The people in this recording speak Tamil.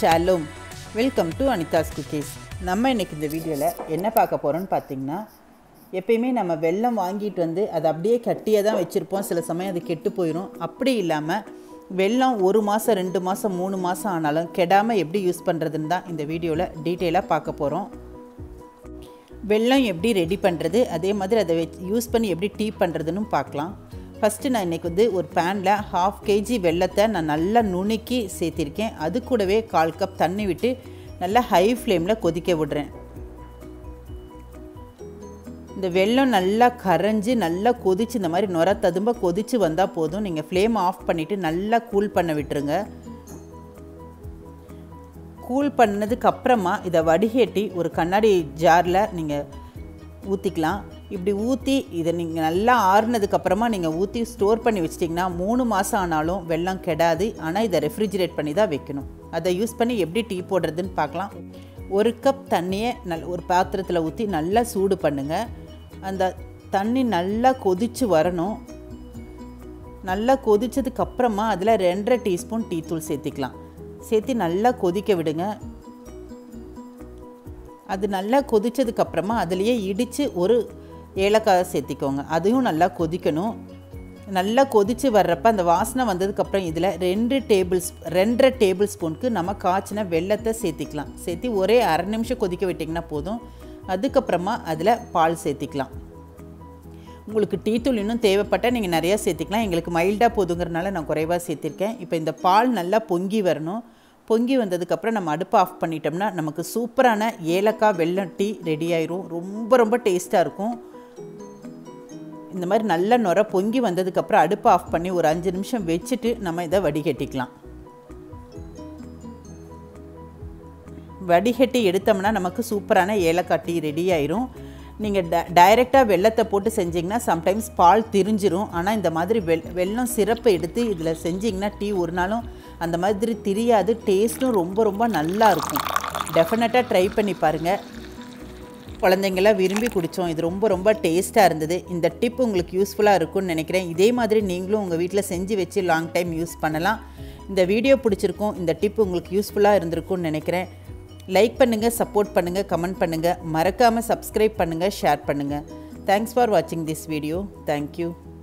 ஷாலும் வெல்கம் டு அனிதாஸ் குக்கீஸ் நம்ம இன்னைக்கு இந்த வீடியோவில் என்ன பார்க்க போகிறோம்னு பார்த்தீங்கன்னா எப்பயுமே நம்ம வெல்லம் வாங்கிட்டு வந்து அதை அப்படியே கட்டியே தான் வச்சுருப்போம் சில சமயம் அது கெட்டு போயிடும் அப்படி இல்லாமல் வெல்லம் ஒரு மாதம் ரெண்டு மாதம் மூணு மாதம் ஆனாலும் கெடாமல் எப்படி யூஸ் பண்ணுறதுன்னு தான் இந்த வீடியோவில் டீட்டெயிலாக பார்க்க போகிறோம் வெல்லம் எப்படி ரெடி பண்ணுறது அதே மாதிரி அதை வச்சு யூஸ் பண்ணி எப்படி டீ பண்ணுறதுன்னு பார்க்கலாம் ஃபஸ்ட்டு நான் இன்றைக்கி வந்து ஒரு பேனில் ஹாஃப் கேஜி வெல்லத்தை நான் நல்லா நுணுக்கி சேர்த்திருக்கேன் அது கூடவே கால் கப் தண்ணி விட்டு நல்லா ஹை ஃப்ளேமில் கொதிக்க விடுறேன் இந்த வெல்லம் நல்லா கரைஞ்சி நல்லா கொதிச்சு இந்த மாதிரி நுர ததும்ப கொதிச்சு வந்தால் போதும் நீங்கள் ஃப்ளேம் ஆஃப் பண்ணிவிட்டு நல்லா கூல் பண்ண விட்டுருங்க கூல் பண்ணதுக்கு அப்புறமா இதை வடிகட்டி ஒரு கண்ணாடி ஜாரில் நீங்கள் ஊற்றிக்கலாம் இப்படி ஊற்றி இதை நீங்கள் நல்லா ஆறுனதுக்கப்புறமா நீங்கள் ஊற்றி ஸ்டோர் பண்ணி வச்சிட்டிங்கன்னா மூணு மாதம் ஆனாலும் வெள்ளம் கெடாது ஆனால் இதை ரெஃப்ரிஜிரேட் பண்ணி தான் வைக்கணும் அதை யூஸ் பண்ணி எப்படி டீ போடுறதுன்னு பார்க்கலாம் ஒரு கப் தண்ணியை நல் ஒரு பாத்திரத்தில் ஊற்றி நல்லா சூடு பண்ணுங்கள் அந்த தண்ணி நல்லா கொதித்து வரணும் நல்லா கொதிச்சதுக்கப்புறமா அதில் ரெண்டரை டீஸ்பூன் டீ தூள் சேர்த்திக்கலாம் சேர்த்து நல்லா கொதிக்க விடுங்க அது நல்லா கொதிச்சதுக்கப்புறமா அதுலேயே இடித்து ஒரு ஏலக்காய் சேர்த்திக்கோங்க அதையும் நல்லா கொதிக்கணும் நல்லா கொதித்து வர்றப்ப அந்த வாசனை வந்ததுக்கப்புறம் இதில் ரெண்டு டேபிள் ரெண்டரை டேபிள் ஸ்பூனுக்கு நம்ம காய்ச்சின வெள்ளத்தை சேர்த்திக்கலாம் சேர்த்து ஒரே அரை நிமிஷம் கொதிக்க விட்டிங்கன்னா போதும் அதுக்கப்புறமா அதில் பால் சேர்த்திக்கலாம் உங்களுக்கு டீ தூள் இன்னும் தேவைப்பட்டால் நீங்கள் நிறையா சேர்த்திக்கலாம் எங்களுக்கு மைல்டாக போதுங்கிறனால நான் குறைவாக சேர்த்திருக்கேன் இப்போ இந்த பால் நல்லா பொங்கி வரணும் பொங்கி வந்ததுக்கப்புறம் நம்ம அடுப்பை ஆஃப் பண்ணிட்டோம்னா நமக்கு சூப்பரான ஏலக்காய் வெல்லம் டீ ரெடி ஆயிரும் ரொம்ப ரொம்ப டேஸ்ட்டாக இருக்கும் இந்த மாதிரி நல்ல நுர பொங்கி வந்ததுக்கப்புறம் அடுப்பை ஆஃப் பண்ணி ஒரு அஞ்சு நிமிஷம் வச்சுட்டு நம்ம இதை வடிகட்டிக்கலாம் வடிகட்டி எடுத்தோம்னா நமக்கு சூப்பரான ஏலக்காய் டீ ரெடி ஆயிரும் நீங்கள் ட டைரெக்டாக வெள்ளத்தை போட்டு செஞ்சிங்கன்னா சம்டைம்ஸ் பால் திரிஞ்சிரும் ஆனால் இந்த மாதிரி வெள் வெள்ளம் சிறப்பு எடுத்து இதில் செஞ்சிங்கன்னா டீ ஒரு நாளும் அந்த மாதிரி திரியாது டேஸ்ட்டும் ரொம்ப ரொம்ப நல்லா இருக்கும் டெஃபினட்டாக ட்ரை பண்ணி பாருங்கள் குழந்தைங்களாம் விரும்பி குடித்தோம் இது ரொம்ப ரொம்ப டேஸ்ட்டாக இருந்தது இந்த டிப் உங்களுக்கு யூஸ்ஃபுல்லாக இருக்கும்னு நினைக்கிறேன் இதே மாதிரி நீங்களும் உங்கள் வீட்டில் செஞ்சு வச்சு லாங் டைம் யூஸ் பண்ணலாம் இந்த வீடியோ பிடிச்சிருக்கும் இந்த டிப் உங்களுக்கு யூஸ்ஃபுல்லாக இருந்திருக்கும்னு நினைக்கிறேன் லைக் பண்ணுங்கள் சப்போர்ட் பண்ணுங்கள் கமெண்ட் பண்ணுங்கள் மறக்காமல் சப்ஸ்கிரைப் பண்ணுங்கள் ஷேர் பண்ணுங்கள் தேங்க்ஸ் ஃபார் வாட்சிங் திஸ் வீடியோ தேங்க்யூ